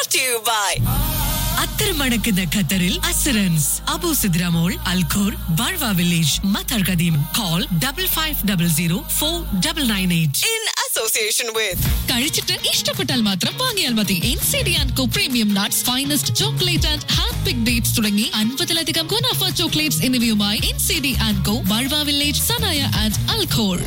brought to you by അത്തരമടക്കുന്ന ഖത്തറിൽ അസറൻസ് Abu Sidra Mall Al Khor Barwa village Mathar Qadeem call double five double zero four double nine eight in association with കഴിച്ചിട്ട് ഇഷ്ടപ്പെട്ടാൽ മാത്രം വാങ്ങിയാൽ മതി N C D and co premium nuts finest chocolate and hand pick dates തുടങ്ങി അൻപതിലധികം ഗുണാഫ chocolates എന്നിവയുമായി N C D and co Barwa village Sanaya and Al Khor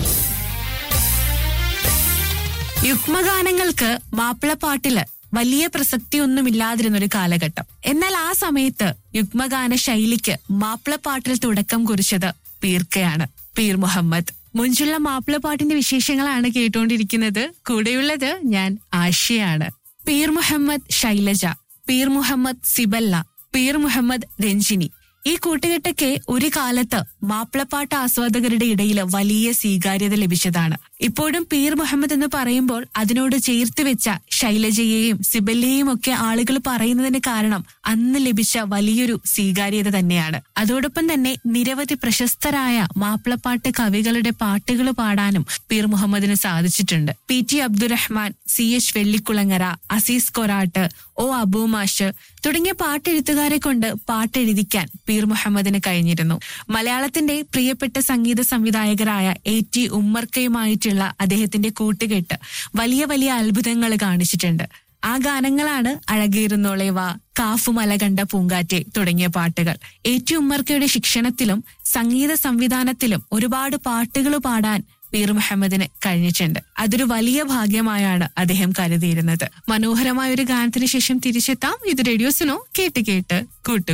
യുഗ്മഗാനങ്ങൾക്ക് മാപ്പിളപ്പാട്ടില് വലിയ പ്രസക്തിയൊന്നുമില്ലാതിരുന്ന ഒരു കാലഘട്ടം എന്നാൽ ആ സമയത്ത് യുഗ്മഗാന ശൈലിക്ക് മാപ്പിളപ്പാട്ടിൽ തുടക്കം കുറിച്ചത് പീർക്കയാണ് പീർ മുഹമ്മദ് മുഞ്ചുള്ള മാപ്പിളപ്പാട്ടിന്റെ വിശേഷങ്ങളാണ് കേട്ടുകൊണ്ടിരിക്കുന്നത് കൂടെയുള്ളത് ഞാൻ ആശയാണ് പീർ മുഹമ്മദ് ശൈലജ പീർ മുഹമ്മദ് സിബല്ല പീർ മുഹമ്മദ് രഞ്ജിനി ഈ കൂട്ടുകെട്ടൊക്കെ ഒരു കാലത്ത് മാപ്പിളപ്പാട്ട് ആസ്വാദകരുടെ ഇടയിൽ വലിയ സ്വീകാര്യത ലഭിച്ചതാണ് ഇപ്പോഴും പീർ മുഹമ്മദ് എന്ന് പറയുമ്പോൾ അതിനോട് ചേർത്ത് വെച്ച ശൈലജയെയും സിബല്ലയെയും ഒക്കെ ആളുകൾ പറയുന്നതിന് കാരണം അന്ന് ലഭിച്ച വലിയൊരു സ്വീകാര്യത തന്നെയാണ് അതോടൊപ്പം തന്നെ നിരവധി പ്രശസ്തരായ മാപ്പിളപ്പാട്ട് കവികളുടെ പാട്ടുകൾ പാടാനും പീർ മുഹമ്മദിന് സാധിച്ചിട്ടുണ്ട് P T Abdurahman C H Vellikulangara Aziz Koratt O അബൂമാഷ് തുടങ്ങിയ പാട്ടെഴുത്തുകാരെ കൊണ്ട് പാട്ടെഴുതിക്കാൻ പീർ മുഹമ്മദിന് കഴിഞ്ഞിരുന്നു മലയാളത്തിന്റെ പ്രിയപ്പെട്ട സംഗീത സംവിധായകരായ എ ടി ഉമ്മർക്കയുമായിട്ടുള്ള അദ്ദേഹത്തിന്റെ കൂട്ടുകെട്ട് വലിയ വലിയ അത്ഭുതങ്ങൾ കാണിച്ചിട്ടുണ്ട് ആ ഗാനങ്ങളാണ് അഴകേറുന്നോളേവ കാഫുമല കണ്ട പൂങ്കാറ്റെ തുടങ്ങിയ പാട്ടുകൾ എ ടി ഉമ്മർക്കയുടെ ശിക്ഷണത്തിലും സംഗീത സംവിധാനത്തിലും ഒരുപാട് പാട്ടുകൾ പാടാൻ പീർ മുഹമ്മദിന് കഴിഞ്ഞിട്ടുണ്ട് അതൊരു വലിയ ഭാഗ്യമായാണ് അദ്ദേഹം കരുതിയിരുന്നത് മനോഹരമായ ഒരു ഗാനത്തിന് ശേഷം തിരിച്ചെത്താം ഇത് റേഡിയോസിനോ കേട്ട് കേട്ട് കൂട്ടും